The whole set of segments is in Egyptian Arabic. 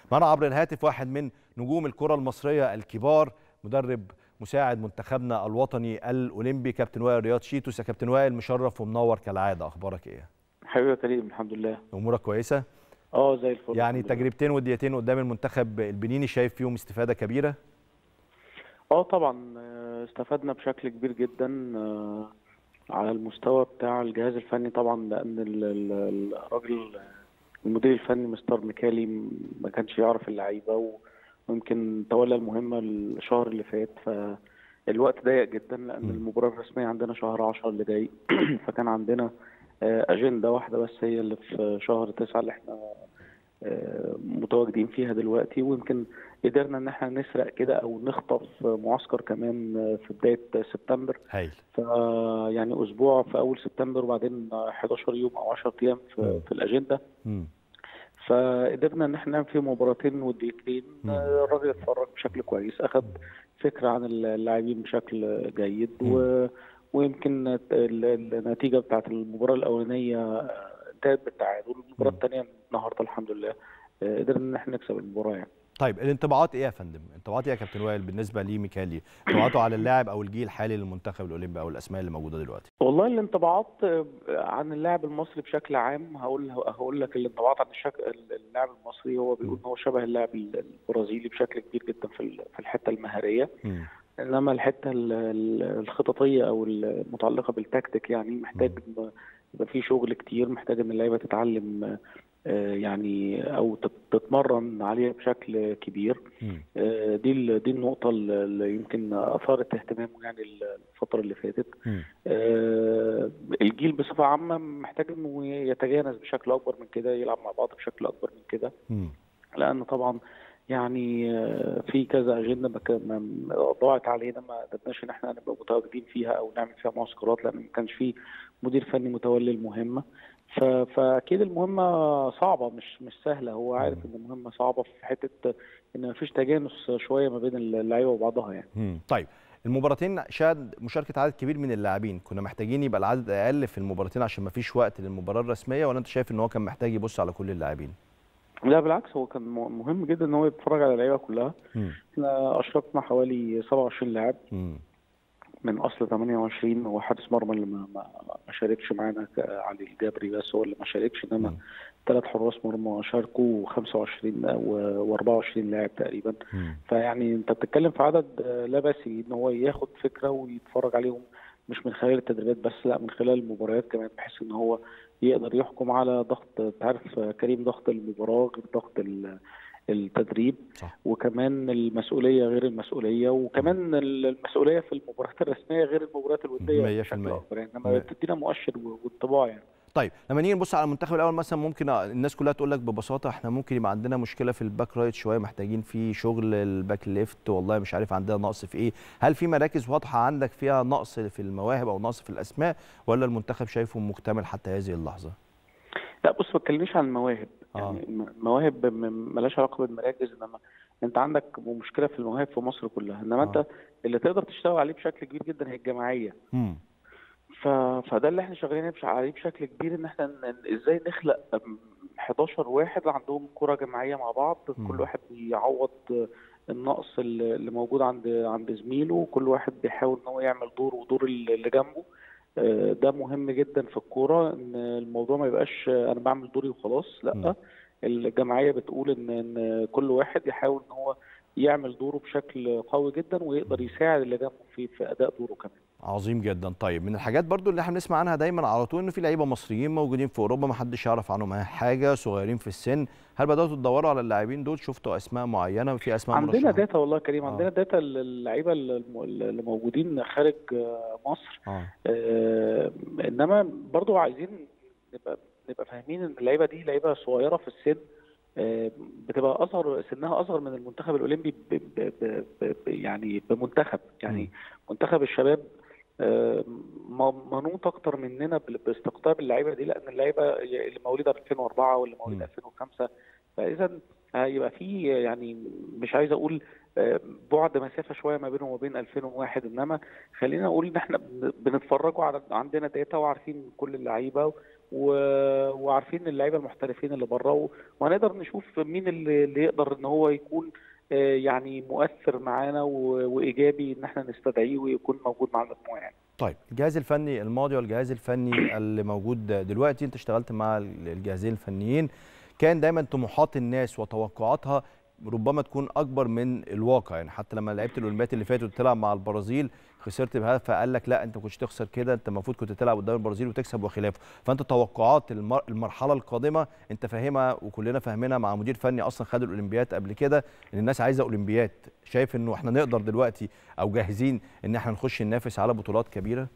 معنا عبر الهاتف واحد من نجوم الكره المصريه الكبار مدرب مساعد منتخبنا الوطني الاولمبي كابتن وائل رياض شيتوس يا كابتن وائل مشرف ومنور كالعاده اخبارك ايه حبيبي يا كريم الحمد لله امورك كويسه اه زي الفل يعني الحمد لله. تجربتين وديتين قدام المنتخب البنيني شايف فيهم استفاده كبيره اه طبعا آه، استفدنا بشكل كبير جدا آه، على المستوى بتاع الجهاز الفني طبعا لان ال- ال- الراجل المدير الفني مستر ميكالي ما كانش يعرف اللعيبه و- ويمكن تولى المهمه الشهر اللي فات فالوقت ضيق جدا لان م. المباراه الرسميه عندنا شهر 10 اللي جاي فكان عندنا آه، اجنده واحده بس هي اللي في شهر 9 اللي احنا آه، متواجدين فيها دلوقتي ويمكن قدرنا ان احنا نسرق كده او نخطف معسكر كمان آه، في بدايه سبتمبر هايل فيعني اسبوع في اول سبتمبر وبعدين 11 يوم او 10 ايام مم. في, في الاجنده مم. فقدرنا ان احنا نعمل فيه مباراتين ودقيقتين مم. آه، الراجل اتفرج بشكل كويس اخذ فكره عن اللاعبين بشكل جيد مم. و... ويمكن ال- ال- النتيجه بتاعت المباراه الاولانيه آه، انتهت بالتعادل المباراه مم. الثانيه النهارده الحمد لله آه، قدرنا ان احنا نكسب المباراه يعني طيب الانطباعات ايه يا فندم انطباعات ايه يا كابتن وائل بالنسبه لميكالي انطباعاته على اللاعب او الجيل الحالي للمنتخب الاولمبي او الاسماء اللي موجوده دلوقتي والله الانطباعات آه، عن اللاعب المصري بشكل عام هقول هقول لك الانطباعات عن الشك... اللاعب المصري هو بيقول ان هو شبه اللاعب البرازيلي بشكل كبير جدا في ال- في الحته المهاريه مم. انما الحته ال- ال- الخططيه او المتعلقه بالتكتيك يعني محتاج إن يبقى في شغل كتير محتاج ان اللعيبه تتعلم آه، يعني او تت- تتمرن عليها بشكل كبير مم. آه، دي ال- دي النقطه اللي يمكن اثارت اهتمامه يعني الفتره اللي فاتت مم. آه، الجيل بصفه عامه محتاج انه يتجانس بشكل اكبر من كده يلعب مع بعض بشكل اكبر من كده مم. لان طبعا يعني آه، في كذا اجنده ما كان- ما- ضاعت علينا ما قدرناش ان احنا نبقى متواجدين فيها او نعمل فيها معسكرات لان ما كانش في مدير فني متولي المهمه ف- فاكيد المهمه صعبه مش مش سهله هو عارف ان المهمه صعبه في حته ان ما فيش تجانس شويه ما بين اللعيبه وبعضها يعني مم. طيب المباراتين شهد مشاركه عدد كبير من اللاعبين كنا محتاجين يبقى العدد اقل في المباراتين عشان ما فيش وقت للمباراه الرسميه ولا انت شايف ان هو كان محتاج يبص على كل اللاعبين لا بالعكس هو كان م- مهم جدا ان هو يتفرج على اللعيبه كلها مم. احنا اشركنا حوالي 27 لاعب مم. من اصل 28 هو حارس مرمى اللي ما, ما, ما شاركش معانا ك- علي الجبري بس هو اللي ما شاركش انما مم. ثلاث حراس مرمى شاركوا 25 و24 لاعب تقريبا مم. فيعني انت بتتكلم في عدد آه، لا باس ان هو ياخد فكره ويتفرج عليهم مش من خلال التدريبات بس لا من خلال المباريات كمان بحيث ان هو يقدر يحكم على ضغط انت عارف آه، كريم ضغط المباراه غير ضغط ال- التدريب صح. وكمان المسؤوليه غير المسؤوليه وكمان المسؤوليه في المباريات الرسميه غير المباريات الوديه مية في بشكل المية. اكبر يعني مية. لما بتدينا مؤشر وانطباع يعني طيب لما نيجي نبص على المنتخب الاول مثلا ممكن الناس كلها تقول لك ببساطه احنا ممكن يبقى عندنا مشكله في الباك رايت شويه محتاجين فيه شغل الباك ليفت والله مش عارف عندنا نقص في ايه هل في مراكز واضحه عندك فيها نقص في المواهب او نقص في الاسماء ولا المنتخب شايفه مكتمل حتى هذه اللحظه لا بص ما تكلمنيش عن المواهب آه. يعني الم- المواهب م- ملهاش علاقه بالمراكز انما انت عندك مشكله في المواهب في مصر كلها انما آه. انت اللي تقدر تشتغل عليه بشكل كبير جدا هي الجماعيه امم ف... فده اللي احنا شغالين بش- عليه بشكل كبير ان احنا ن- ازاي نخلق م- 11 واحد عندهم كره جماعيه مع بعض مم. كل واحد بيعوض النقص اللي اللي موجود عند عند زميله وكل واحد بيحاول ان هو يعمل دور ودور اللي جنبه آه، ده مهم جدا في الكوره ان الموضوع ما يبقاش آه، انا بعمل دوري وخلاص مم. لا الجمعيه بتقول ان ان كل واحد يحاول ان هو يعمل دوره بشكل قوي جدا ويقدر يساعد اللي جنبه في في اداء دوره كمان عظيم جدا طيب من الحاجات برضو اللي احنا بنسمع عنها دايما على طول ان في لعيبه مصريين موجودين في اوروبا ما حدش يعرف عنهم أي حاجه صغيرين في السن هل بداتوا تدوروا على اللاعبين دول شفتوا اسماء معينه في اسماء عندنا مرشحة؟ داتا والله يا كريم آه. عندنا داتا اللعيبه الم- اللي موجودين خارج آه، مصر اه آه، انما برضو عايزين نبقى نبقى فاهمين ان اللعيبه دي لعيبه صغيره في السن آه، بتبقى اصغر سنها اصغر من المنتخب الاولمبي ب ب ب ب يعني بمنتخب يعني مم. منتخب الشباب آه، م- منوط اكتر مننا بال- باستقطاب اللعيبه دي لان اللعيبه اللي مواليد 2004 واللي مواليد مم. 2005 فاذا هيبقى في يعني مش عايز اقول آه، بعد مسافه شويه ما بينهم وبين 2001 انما خلينا نقول ان احنا بن- بنتفرجوا على عندنا داتا وعارفين كل اللعيبه و- وعارفين اللعيبه المحترفين اللي بره و- وهنقدر نشوف مين اللي اللي يقدر ان هو يكون آه، يعني مؤثر معانا و- وايجابي ان احنا نستدعيه ويكون موجود مع المجموعه يعني. طيب الجهاز الفني الماضي والجهاز الفني اللي موجود دلوقتي انت اشتغلت مع الجهازين الفنيين كان دايما طموحات الناس وتوقعاتها ربما تكون اكبر من الواقع يعني حتى لما لعبت الاولمبيات اللي فاتت وتلعب مع البرازيل خسرت بهذا فقال لك لا انت ما كنتش تخسر كده انت المفروض كنت تلعب قدام البرازيل وتكسب وخلافه فانت توقعات المر... المرحله القادمه انت فاهمها وكلنا فاهمينها مع مدير فني اصلا خد الاولمبيات قبل كده ان الناس عايزه اولمبيات شايف انه احنا نقدر دلوقتي او جاهزين ان احنا نخش ننافس على بطولات كبيره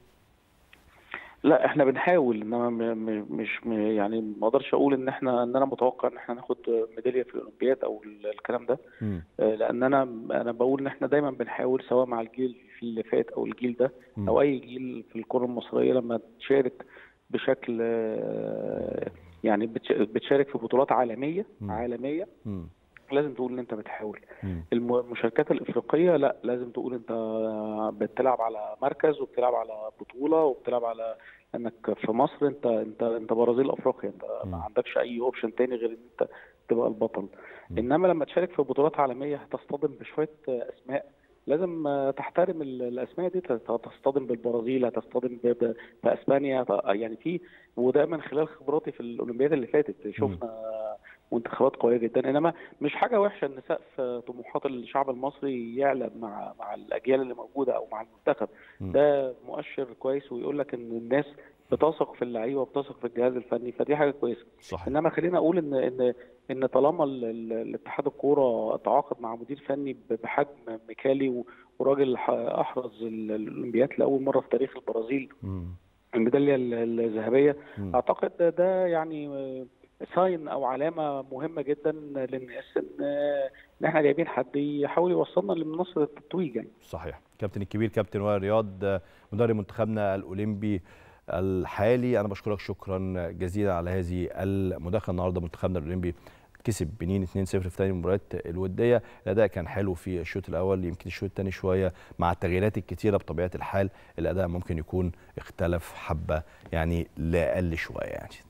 لا احنا بنحاول انما م- م- مش م- يعني ما اقدرش اقول ان احنا ان انا متوقع ان احنا ناخد ميداليه في الاولمبياد او ال- الكلام ده مم. آه، لان انا انا بقول ان احنا دايما بنحاول سواء مع الجيل اللي فات او الجيل ده مم. او اي جيل في الكره المصريه لما تشارك بشكل آه، يعني بتش- بتشارك في بطولات عالميه مم. عالميه مم. لازم تقول ان انت بتحاول مم. الم- المشاركات الافريقيه لا لازم تقول انت بتلعب على مركز وبتلعب على بطوله وبتلعب على انك في مصر انت انت انت برازيل افريقيا انت مم. ما عندكش اي اوبشن تاني غير ان انت تبقى البطل مم. انما لما تشارك في بطولات عالميه هتصطدم بشويه اسماء لازم تحترم ال- الاسماء دي هتصطدم بالبرازيل هتصطدم ب- ب- باسبانيا يعني في وده من خلال خبراتي في الاولمبياد اللي فاتت شفنا منتخبات قويه جدا انما مش حاجه وحشه ان سقف طموحات الشعب المصري يعلى مع مع الاجيال اللي موجوده او مع المنتخب مم. ده مؤشر كويس ويقول لك ان الناس بتثق في اللعيبه وبتثق في الجهاز الفني فدي حاجه كويسه صحيح انما خلينا اقول ان ان ان طالما ال- ال- الاتحاد الكوره تعاقد مع مدير فني ب- بحجم ميكالي و- وراجل ح- احرز ال- الاولمبيات لاول مره في تاريخ البرازيل مم. الميداليه ال- الذهبيه مم. اعتقد ده, ده يعني ساين او علامه مهمه جدا للناس ان ان احنا جايبين حد يحاول يوصلنا لمنصه التتويج يعني صحيح كابتن الكبير كابتن وائل رياض آه، مدرب منتخبنا الاولمبي الحالي انا بشكرك شكرا جزيلا على هذه المداخله النهارده منتخبنا الاولمبي كسب بنين 2-0 في ثاني المباريات الوديه الاداء كان حلو في الشوط الاول يمكن الشوط الثاني شويه مع التغييرات الكتيره بطبيعه الحال الاداء ممكن يكون اختلف حبه يعني لاقل شويه يعني